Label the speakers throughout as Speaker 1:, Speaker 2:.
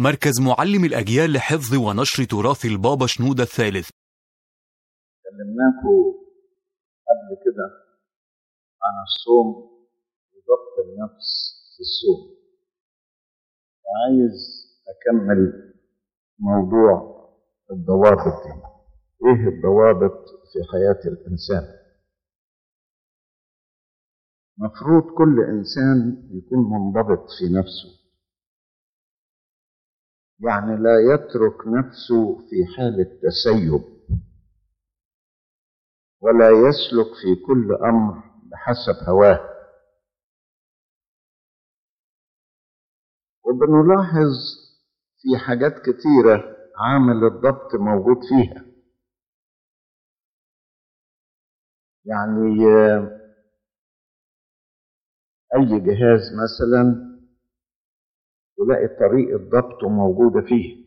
Speaker 1: مركز معلم الأجيال لحفظ ونشر تراث البابا شنودة الثالث
Speaker 2: كلمناكم قبل كده عن الصوم وضبط النفس في الصوم وعايز أكمل موضوع الضوابط دي إيه الضوابط في حياة الإنسان مفروض كل إنسان يكون منضبط في نفسه يعني لا يترك نفسه في حالة تسيب ولا يسلك في كل أمر بحسب هواه وبنلاحظ في حاجات كتيرة عامل الضبط موجود فيها يعني أي جهاز مثلا تلاقي طريقة ضبطه موجودة فيه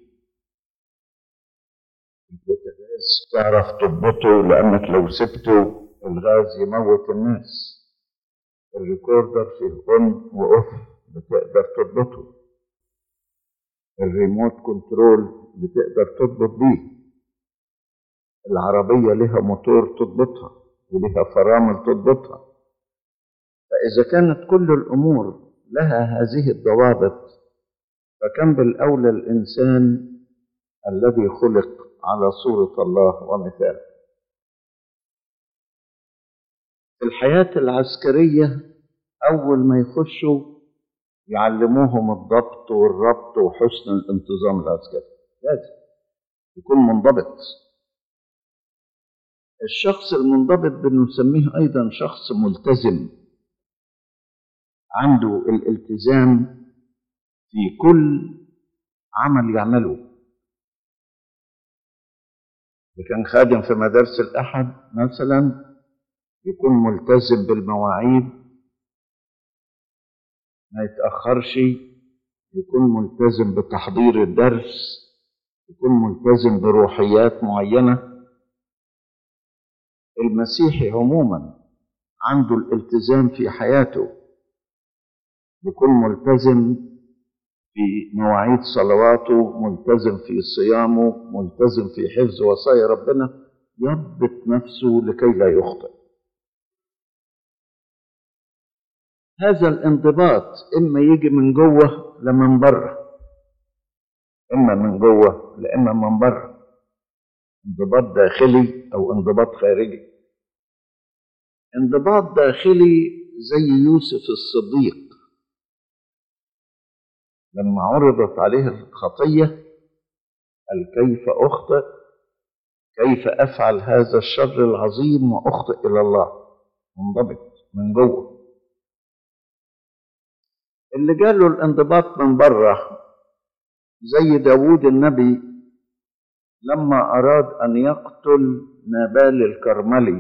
Speaker 2: البوتاجاز تعرف تضبطه لأنك لو سبته الغاز يموت الناس الريكوردر فيه أون وأوف بتقدر تضبطه الريموت كنترول بتقدر تضبط بيه العربية لها موتور تضبطها ولها فرامل تضبطها فإذا كانت كل الأمور لها هذه الضوابط فكم بالأولى الإنسان الذي خلق على صورة الله ومثاله في الحياة العسكرية أول ما يخشوا يعلموهم الضبط والربط وحسن الانتظام العسكري لازم يكون منضبط الشخص المنضبط بنسميه أيضا شخص ملتزم عنده الالتزام في كل عمل يعمله إذا كان خادم في مدارس الأحد مثلا يكون ملتزم بالمواعيد ما يتأخرش يكون ملتزم بتحضير الدرس يكون ملتزم بروحيات معينة المسيحي عموما عنده الالتزام في حياته يكون ملتزم في مواعيد صلواته ملتزم في صيامه ملتزم في حفظ وصايا ربنا يضبط نفسه لكي لا يخطئ هذا الانضباط اما يجي من جوه لا من بره اما من جوه لا اما من بره انضباط داخلي او انضباط خارجي انضباط داخلي زي يوسف الصديق لما عرضت عليه الخطيه قال كيف اخطئ كيف افعل هذا الشر العظيم واخطئ الى الله منضبط من جوه اللي جاله الانضباط من بره زي داوود النبي لما أراد أن يقتل نابال الكرملي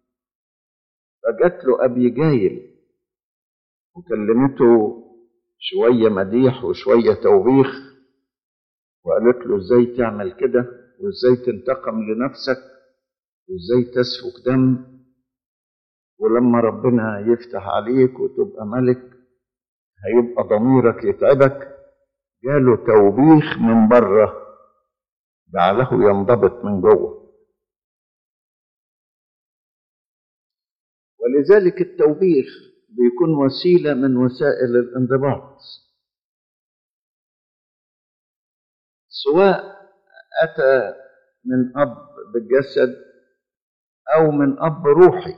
Speaker 2: فجت له أبي جايل وكلمته شوية مديح وشوية توبيخ وقالت له ازاي تعمل كده وازاي تنتقم لنفسك وازاي تسفك دم ولما ربنا يفتح عليك وتبقى ملك هيبقى ضميرك يتعبك جاله توبيخ من بره جعله ينضبط من جوه ولذلك التوبيخ بيكون وسيله من وسائل الانضباط سواء اتى من اب بالجسد او من اب روحي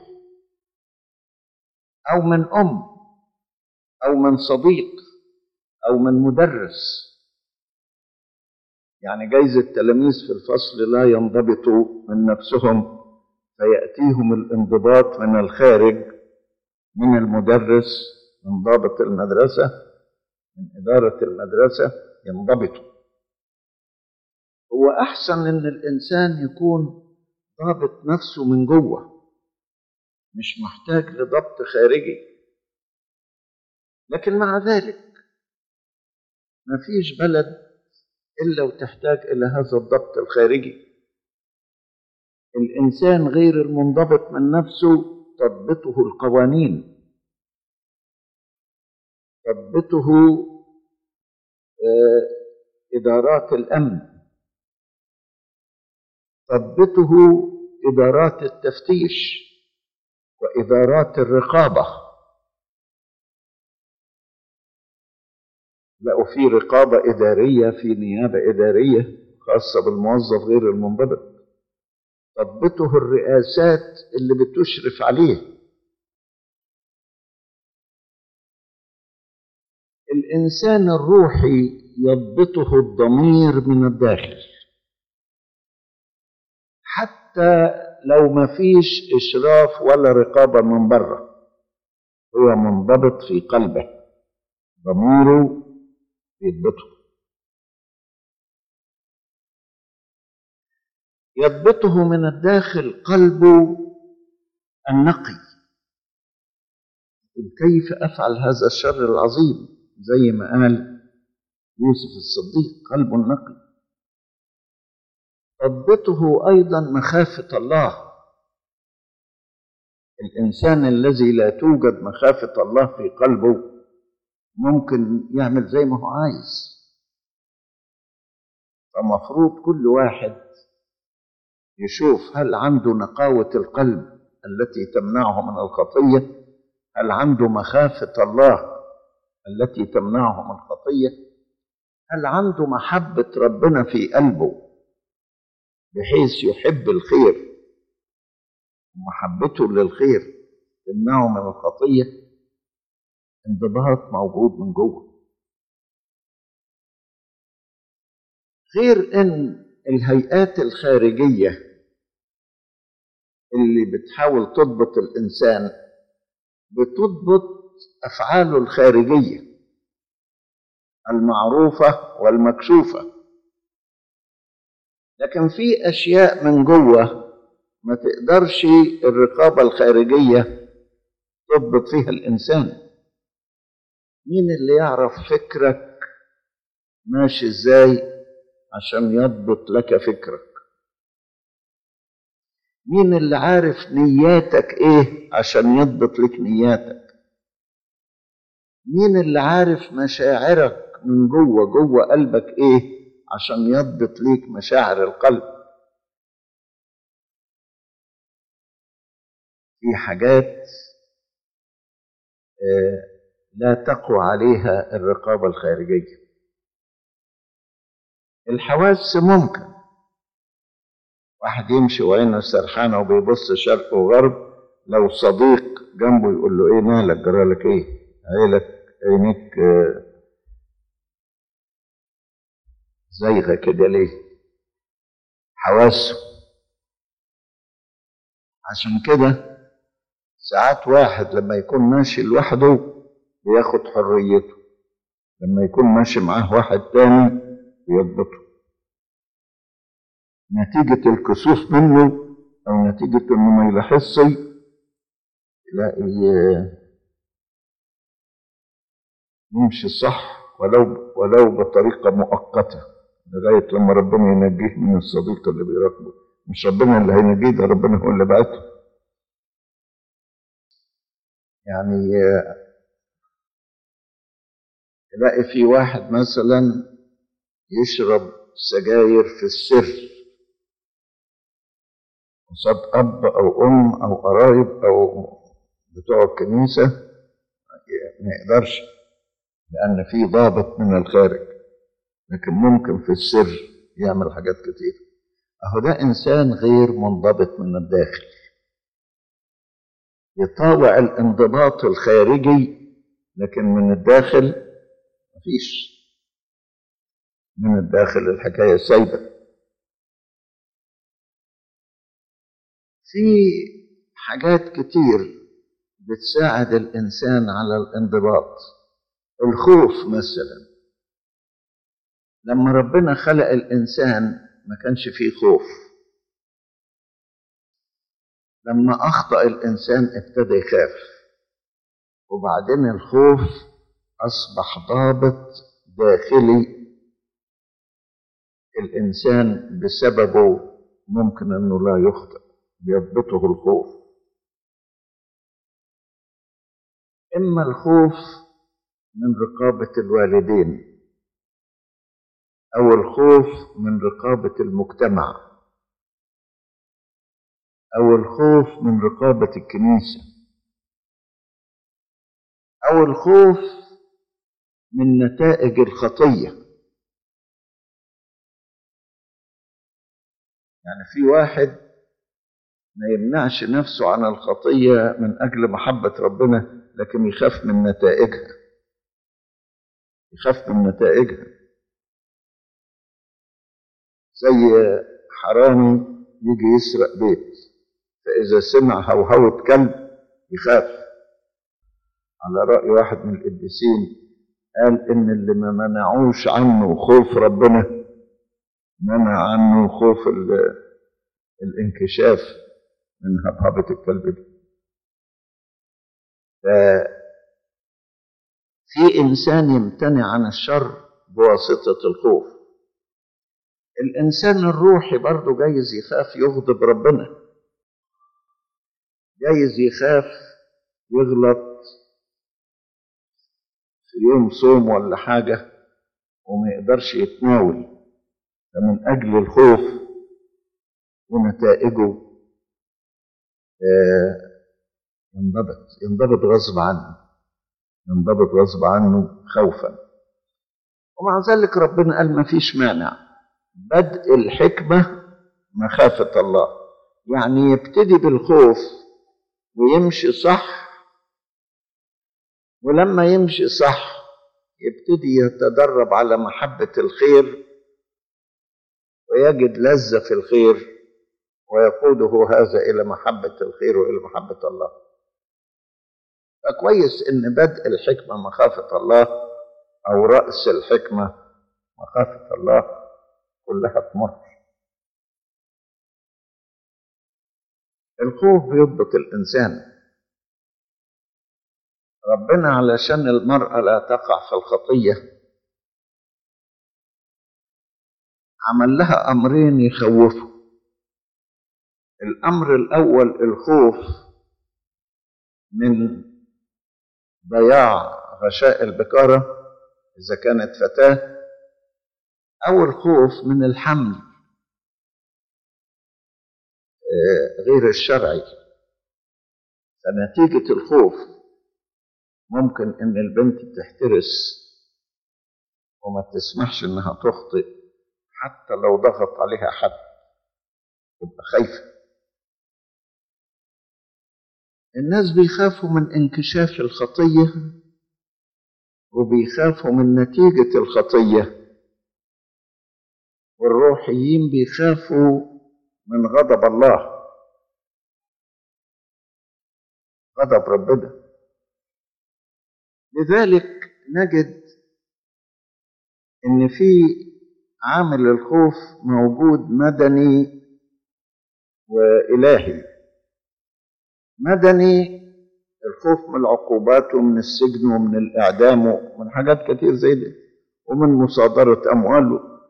Speaker 2: او من ام او من صديق او من مدرس يعني جايز التلاميذ في الفصل لا ينضبطوا من نفسهم فياتيهم الانضباط من الخارج من المدرس من ضابط المدرسه من اداره المدرسه ينضبطوا هو احسن ان الانسان يكون ضابط نفسه من جوه مش محتاج لضبط خارجي لكن مع ذلك ما فيش بلد إلا وتحتاج إلى هذا الضبط الخارجي الإنسان غير المنضبط من نفسه تضبطه القوانين تضبطه إدارات الأمن تضبطه إدارات التفتيش وإدارات الرقابة لقوا في رقابة إدارية في نيابة إدارية خاصة بالموظف غير المنضبط تضبطه الرئاسات اللي بتشرف عليه الإنسان الروحي يضبطه الضمير من الداخل حتى لو ما فيش إشراف ولا رقابة من بره هو منضبط في قلبه ضميره يضبطه يضبطه من الداخل قلبه النقي كيف أفعل هذا الشر العظيم زي ما قال يوسف الصديق قلبه النقي تضبطه أيضا مخافة الله الإنسان الذي لا توجد مخافة الله في قلبه ممكن يعمل زي ما هو عايز فمفروض كل واحد يشوف هل عنده نقاوة القلب التي تمنعه من الخطية هل عنده مخافة الله التي تمنعه من الخطية هل عنده محبة ربنا في قلبه بحيث يحب الخير ومحبته للخير تمنعه من الخطية انضباط موجود من جوه غير ان الهيئات الخارجية اللي بتحاول تضبط الإنسان بتضبط أفعاله الخارجية المعروفة والمكشوفة لكن في أشياء من جوه ما تقدرش الرقابة الخارجية تضبط فيها الإنسان مين اللي يعرف فكرك ماشي ازاي عشان يضبط لك فكرك مين اللي عارف نياتك ايه عشان يضبط لك نياتك مين اللي عارف مشاعرك من جوه جوه قلبك ايه عشان يضبط ليك مشاعر القلب في حاجات آه لا تقوى عليها الرقابة الخارجية الحواس ممكن واحد يمشي وعينه سرحانة وبيبص شرق وغرب لو صديق جنبه يقول له ايه مالك جرالك ايه عيلك عينيك زيغة كده ليه حواسه عشان كده ساعات واحد لما يكون ماشي لوحده بياخد حريته لما يكون ماشي معاه واحد تاني بيضبطه نتيجة الكسوف منه أو نتيجة إنه ما يلاحظش تلاقي يمشي صح ولو ولو بطريقة مؤقتة لغاية لما ربنا ينجيه من الصديق اللي بيراقبه مش ربنا اللي هينجيه ده ربنا هو اللي بعته يعني تلاقي في واحد مثلا يشرب سجاير في السر قصاد أب أو أم أو قرايب أو بتوع الكنيسة ما يقدرش لأن في ضابط من الخارج لكن ممكن في السر يعمل حاجات كتير أهو ده إنسان غير منضبط من الداخل يطاوع الانضباط الخارجي لكن من الداخل مفيش من الداخل الحكاية سايبة في حاجات كتير بتساعد الإنسان على الانضباط الخوف مثلا لما ربنا خلق الإنسان ما كانش فيه خوف لما أخطأ الإنسان ابتدى يخاف وبعدين الخوف أصبح ضابط داخلي الإنسان بسببه ممكن أنه لا يخطئ بيضبطه الخوف إما الخوف من رقابة الوالدين أو الخوف من رقابة المجتمع أو الخوف من رقابة الكنيسة أو الخوف من نتائج الخطية يعني في واحد ما يمنعش نفسه عن الخطية من أجل محبة ربنا لكن يخاف من نتائجها يخاف من نتائجها زي حرامي يجي يسرق بيت فإذا سمع هوهوة كلب يخاف على رأي واحد من القديسين قال إن اللي ما منعوش عنه خوف ربنا منع عنه خوف الانكشاف من هبهبة الكلب دي في إنسان يمتنع عن الشر بواسطة الخوف الإنسان الروحي برضه جايز يخاف يغضب ربنا جايز يخاف يغلط في يوم صوم ولا حاجة وما يقدرش يتناول فمن أجل الخوف ونتائجه ينضبط ينضبط غصب عنه ينضبط غصب عنه خوفا ومع ذلك ربنا قال ما فيش مانع بدء الحكمة مخافة الله يعني يبتدي بالخوف ويمشي صح ولما يمشي صح يبتدي يتدرب على محبة الخير ويجد لذة في الخير ويقوده هذا إلى محبة الخير وإلى محبة الله فكويس إن بدء الحكمة مخافة الله أو رأس الحكمة مخافة الله كلها تمر الخوف بيضبط الإنسان ربنا علشان المرأة لا تقع في الخطية عمل لها أمرين يخوفوا الأمر الأول الخوف من ضياع غشاء البكارة إذا كانت فتاة أو الخوف من الحمل غير الشرعي فنتيجة الخوف ممكن إن البنت تحترس وما تسمحش إنها تخطئ حتى لو ضغط عليها حد تبقى خايفة الناس بيخافوا من انكشاف الخطية وبيخافوا من نتيجة الخطية والروحيين بيخافوا من غضب الله غضب ربنا لذلك نجد ان في عامل الخوف موجود مدني والهي مدني الخوف من العقوبات ومن السجن ومن الاعدام ومن حاجات كتير زي دي ومن مصادره امواله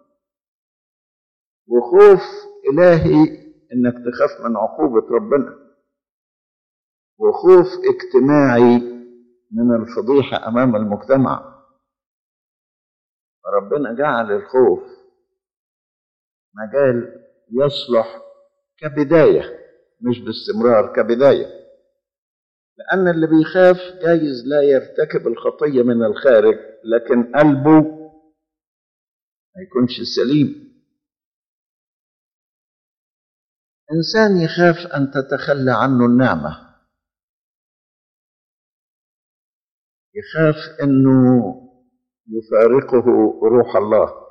Speaker 2: وخوف الهي انك تخاف من عقوبه ربنا وخوف اجتماعي من الفضيحه امام المجتمع فربنا جعل الخوف مجال يصلح كبدايه مش باستمرار كبدايه لان اللي بيخاف جايز لا يرتكب الخطيه من الخارج لكن قلبه ما يكونش سليم انسان يخاف ان تتخلى عنه النعمه يخاف انه يفارقه روح الله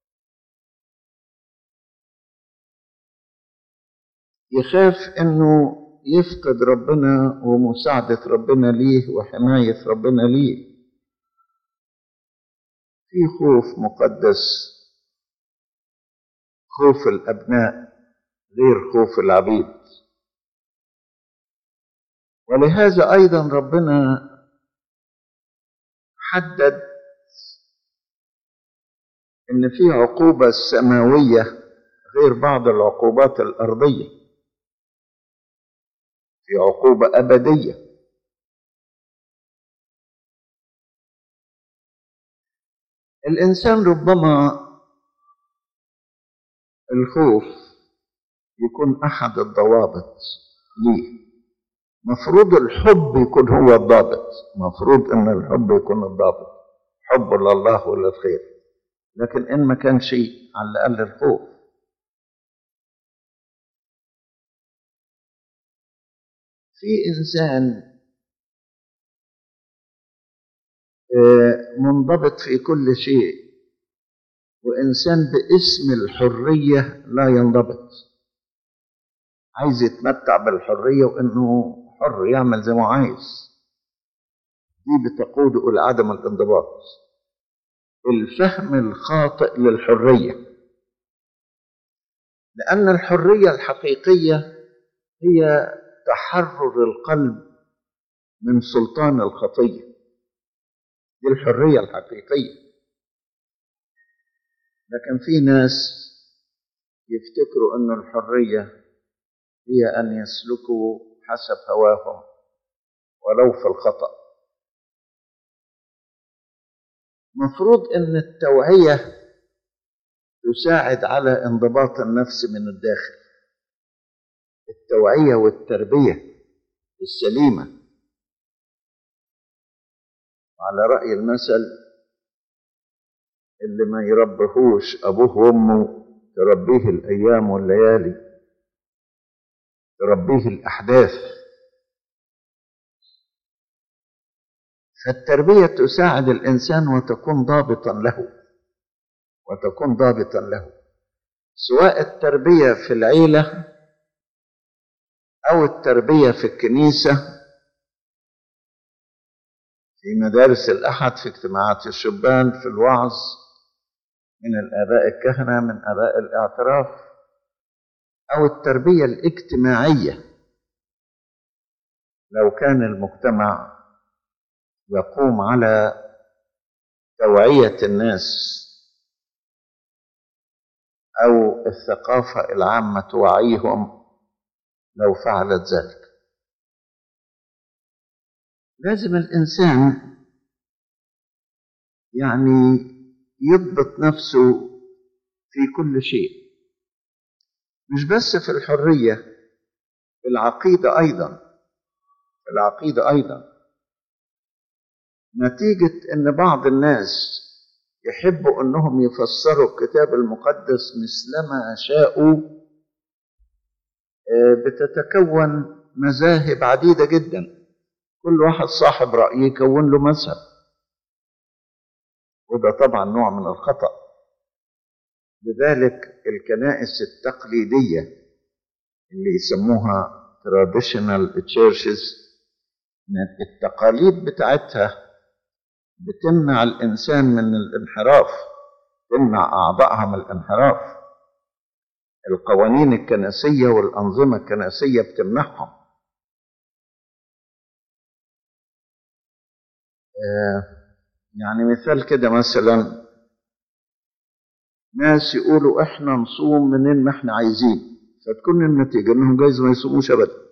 Speaker 2: يخاف انه يفقد ربنا ومساعدة ربنا ليه وحماية ربنا ليه في خوف مقدس خوف الأبناء غير خوف العبيد ولهذا أيضا ربنا حدد إن في عقوبة سماوية غير بعض العقوبات الأرضية في عقوبة أبدية الإنسان ربما الخوف يكون أحد الضوابط ليه مفروض الحب يكون هو الضابط مفروض ان الحب يكون الضابط حب لله وللخير لكن ان ما كان شيء على الاقل الخوف في انسان منضبط في كل شيء وانسان باسم الحريه لا ينضبط عايز يتمتع بالحريه وانه حر يعمل زي ما عايز دي بتقوده الى عدم الانضباط الفهم الخاطئ للحريه لان الحريه الحقيقيه هي تحرر القلب من سلطان الخطيه دي الحريه الحقيقيه لكن في ناس يفتكروا ان الحريه هي ان يسلكوا حسب هواهم ولو في الخطأ مفروض ان التوعية تساعد على انضباط النفس من الداخل التوعية والتربية السليمة على رأي المثل اللي ما يربهوش أبوه وأمه تربيه الأيام والليالي تربيه الأحداث فالتربية تساعد الإنسان وتكون ضابطا له وتكون ضابطا له سواء التربية في العيلة أو التربية في الكنيسة في مدارس الأحد في اجتماعات الشبان في الوعظ من الآباء الكهنة من آباء الاعتراف أو التربية الاجتماعية لو كان المجتمع يقوم على توعية الناس أو الثقافة العامة توعيهم لو فعلت ذلك لازم الإنسان يعني يضبط نفسه في كل شيء مش بس في الحرية في العقيدة أيضا في العقيدة أيضا نتيجة أن بعض الناس يحبوا أنهم يفسروا الكتاب المقدس مثلما شاءوا بتتكون مذاهب عديدة جدا كل واحد صاحب رأي يكون له مذهب وده طبعا نوع من الخطأ لذلك الكنائس التقليدية اللي يسموها traditional churches التقاليد بتاعتها بتمنع الإنسان من الانحراف تمنع أعضائها من الانحراف القوانين الكنسية والأنظمة الكنسية بتمنعهم يعني مثال كده مثلا ناس يقولوا احنا نصوم منين ما احنا عايزين فتكون النتيجة انهم جايز ما يصوموش ابدا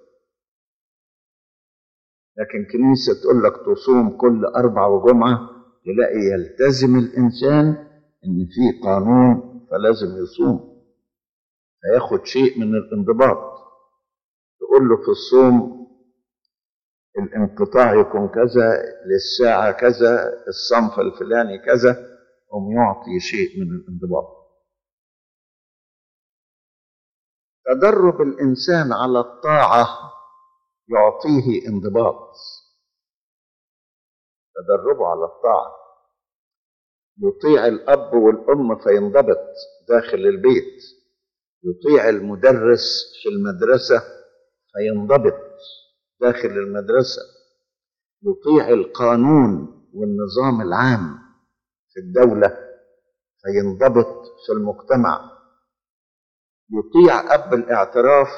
Speaker 2: لكن كنيسة تقول لك تصوم كل أربع وجمعة تلاقي يلتزم الإنسان إن في قانون فلازم يصوم فياخد شيء من الانضباط تقول له في الصوم الانقطاع يكون كذا للساعة كذا الصنف الفلاني كذا هم يعطي شيء من الانضباط تدرب الإنسان على الطاعة يعطيه انضباط تدربه على الطاعة يطيع الأب والأم فينضبط داخل البيت يطيع المدرس في المدرسة فينضبط داخل المدرسة يطيع القانون والنظام العام في الدولة فينضبط في المجتمع يطيع أب الاعتراف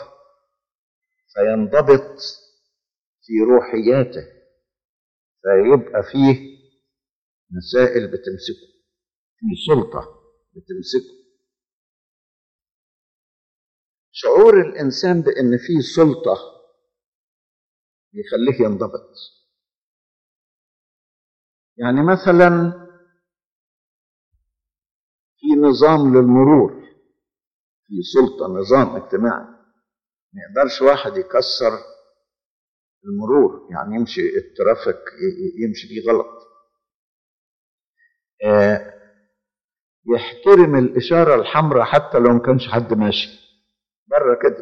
Speaker 2: فينضبط في روحياته فيبقى فيه مسائل بتمسكه في سلطة بتمسكه شعور الإنسان بأن في سلطة يخليه ينضبط يعني مثلا في نظام للمرور في سلطة نظام اجتماعي ما يقدرش واحد يكسر المرور يعني يمشي الترافيك يمشي فيه غلط آه يحترم الإشارة الحمراء حتى لو ما كانش حد ماشي بره كده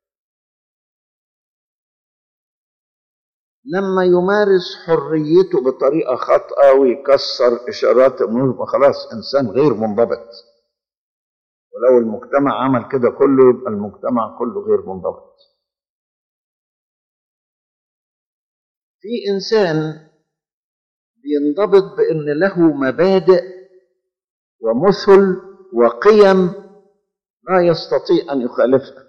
Speaker 2: لما يمارس حريته بطريقة خاطئة ويكسر إشارات المرور خلاص إنسان غير منضبط ولو المجتمع عمل كده كله يبقى المجتمع كله غير منضبط في إنسان بينضبط بأن له مبادئ ومثل وقيم لا يستطيع أن يخالفها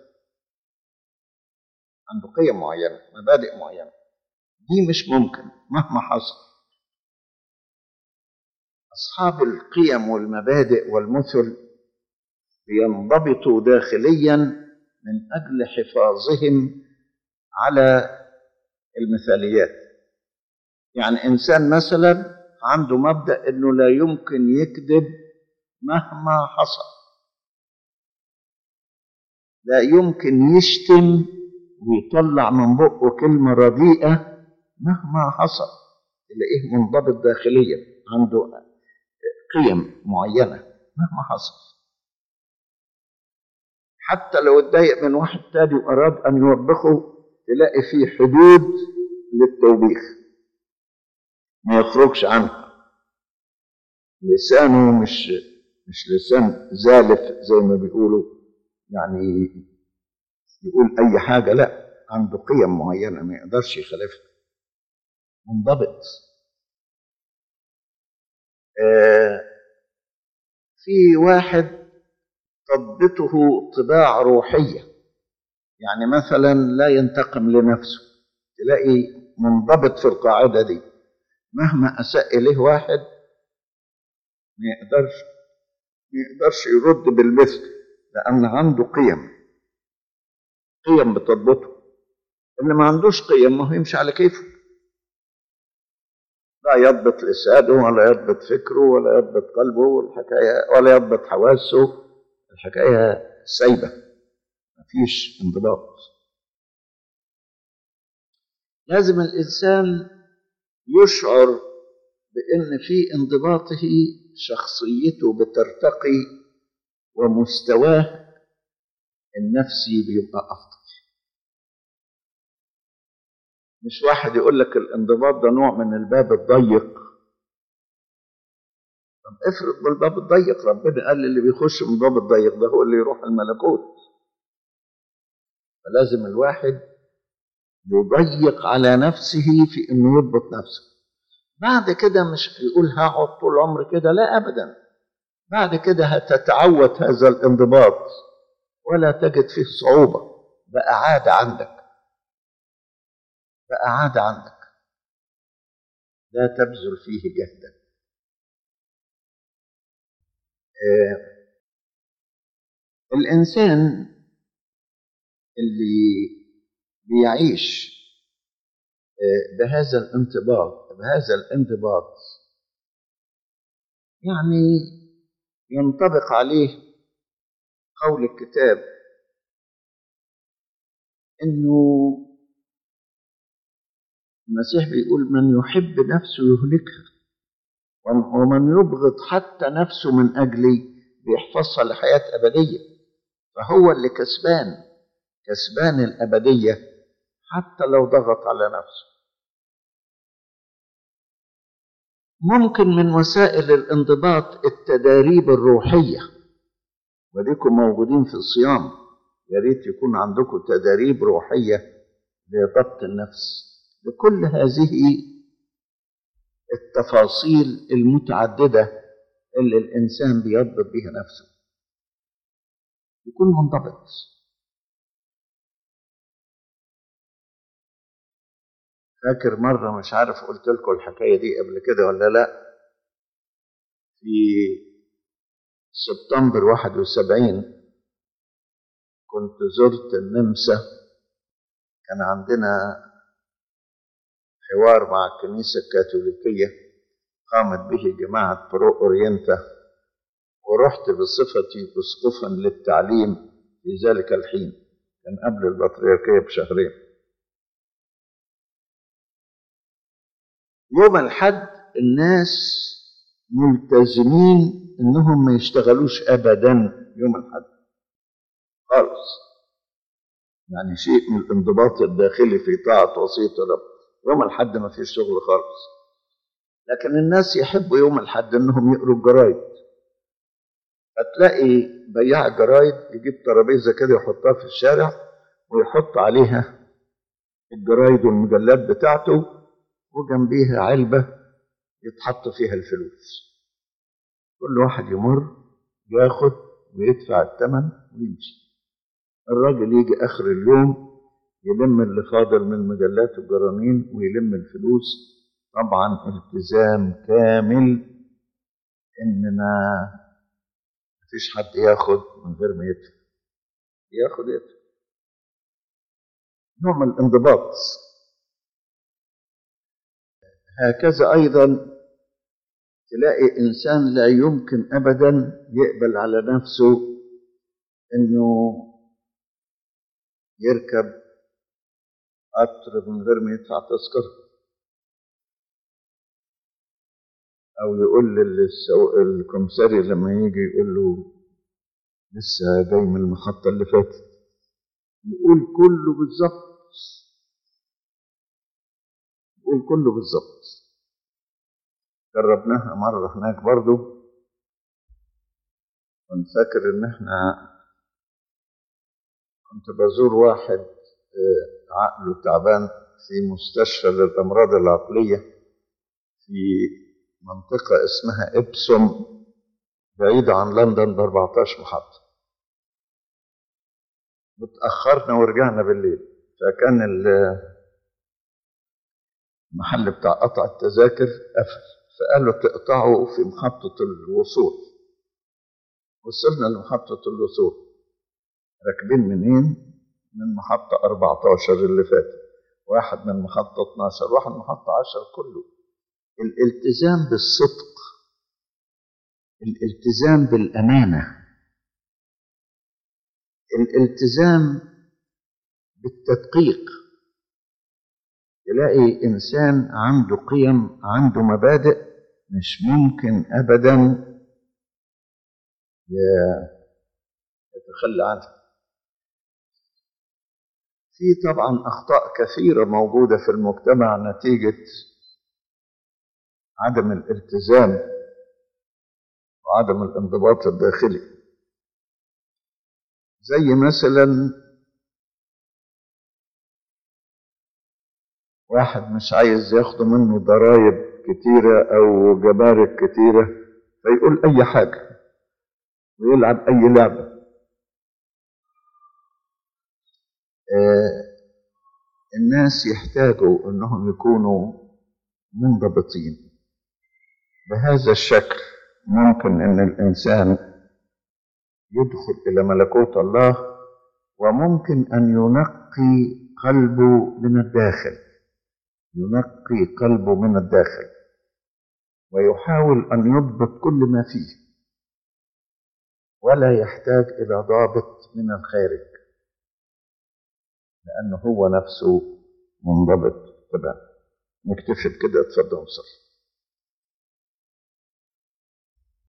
Speaker 2: عنده قيم معينة مبادئ معينة دي مش ممكن مهما حصل أصحاب القيم والمبادئ والمثل بينضبطوا داخليا من أجل حفاظهم على المثاليات يعني إنسان مثلا عنده مبدأ أنه لا يمكن يكذب مهما حصل لا يمكن يشتم ويطلع من بقه كلمة رديئة مهما حصل تلاقيه منضبط داخليا عنده قيم معينة مهما حصل حتى لو اتضايق من واحد تاني وأراد أن يوبخه تلاقي فيه حدود للتوبيخ ما يخرجش عنها لسانه مش مش لسان زالف زي ما بيقولوا يعني يقول أي حاجة لا عنده قيم معينة ما يقدرش يخالفها منضبط آه في واحد تضبطه طباع روحية يعني مثلا لا ينتقم لنفسه تلاقي منضبط في القاعدة دي مهما أساء إليه واحد ما يقدرش ما يقدرش يرد بالمثل لأن عنده قيم قيم بتضبطه اللي ما عندوش قيم ما هو يمشي على كيفه لا يضبط لسانه ولا يضبط فكره ولا يضبط قلبه والحكاية ولا يضبط حواسه الحكاية سايبة مفيش انضباط لازم الإنسان يشعر بأن في انضباطه شخصيته بترتقي ومستواه النفسي بيبقى أفضل مش واحد يقول لك الانضباط ده نوع من الباب الضيق طب افرض بالباب الضيق ربنا قال اللي بيخش من الباب الضيق ده هو اللي يروح الملكوت فلازم الواحد يضيق على نفسه في انه يضبط نفسه بعد كده مش يقول هقعد طول عمري كده لا ابدا بعد كده هتتعود هذا الانضباط ولا تجد فيه صعوبة بقى عادة عندك بقى عادة عندك لا تبذل فيه جهدا آه الإنسان اللي بيعيش آه بهذا الانضباط بهذا الانضباط يعني ينطبق عليه قول الكتاب انه المسيح بيقول من يحب نفسه يهلكها ومن يبغض حتى نفسه من اجلي بيحفظها لحياه ابديه فهو اللي كسبان كسبان الابديه حتى لو ضغط على نفسه ممكن من وسائل الانضباط التداريب الروحيه وديكم موجودين في الصيام يا ريت يكون عندكم تداريب روحيه لضبط النفس لكل هذه التفاصيل المتعدده اللي الانسان بيضبط بها نفسه يكون منضبط فاكر مرة مش عارف قلت لكم الحكاية دي قبل كده ولا لا في سبتمبر 71 كنت زرت النمسا كان عندنا حوار مع الكنيسة الكاثوليكية قامت به جماعة برو أورينتا ورحت بصفتي أسقفا للتعليم في ذلك الحين كان قبل البطريركية بشهرين يوم الحد الناس ملتزمين انهم ما يشتغلوش ابدا يوم الحد خالص يعني شيء من الانضباط الداخلي في طاعة وصية الرب يوم الحد ما فيش شغل خالص لكن الناس يحبوا يوم الحد انهم يقروا الجرايد هتلاقي بياع الجرايد يجيب ترابيزه كده يحطها في الشارع ويحط عليها الجرايد والمجلات بتاعته وجنبيها علبه يتحط فيها الفلوس كل واحد يمر ياخد ويدفع الثمن ويمشي الراجل يجي اخر اليوم يلم اللي فاضل من مجلات الجرانين ويلم الفلوس طبعا التزام كامل اننا مفيش حد ياخد من غير ما يدفع ياخد يدفع نوع من الانضباط هكذا ايضا تلاقي انسان لا يمكن ابدا يقبل على نفسه انه يركب قطر من غير ما يدفع تذكره او يقول للكمساري لما يجي يقول له لسه جاي من المحطه اللي فاتت يقول كله بالظبط يقول كله بالظبط جربناها مره هناك برضو كنت فاكر ان احنا كنت بزور واحد عقله تعبان في مستشفى للامراض العقليه في منطقة اسمها إبسوم بعيدة عن لندن ب 14 محطة اتأخرنا ورجعنا بالليل فكان المحل بتاع قطع التذاكر قفل فقالوا تقطعوا في محطة الوصول وصلنا لمحطة الوصول راكبين منين؟ من محطة 14 اللي فاتت واحد من محطة 12 واحد من محطة 10 كله الالتزام بالصدق الالتزام بالامانه الالتزام بالتدقيق تلاقي انسان عنده قيم عنده مبادئ مش ممكن ابدا يتخلى عنها في طبعا اخطاء كثيره موجوده في المجتمع نتيجه عدم الالتزام وعدم الانضباط الداخلي زي مثلا واحد مش عايز ياخدوا منه ضرائب كتيرة أو جمارك كتيرة فيقول أي حاجة ويلعب أي لعبة آه الناس يحتاجوا أنهم يكونوا منضبطين بهذا الشكل ممكن ان الانسان يدخل الى ملكوت الله وممكن ان ينقي قلبه من الداخل ينقي قلبه من الداخل ويحاول ان يضبط كل ما فيه ولا يحتاج الى ضابط من الخارج لانه هو نفسه منضبط تمام نكتفي بكده اتفضل صلي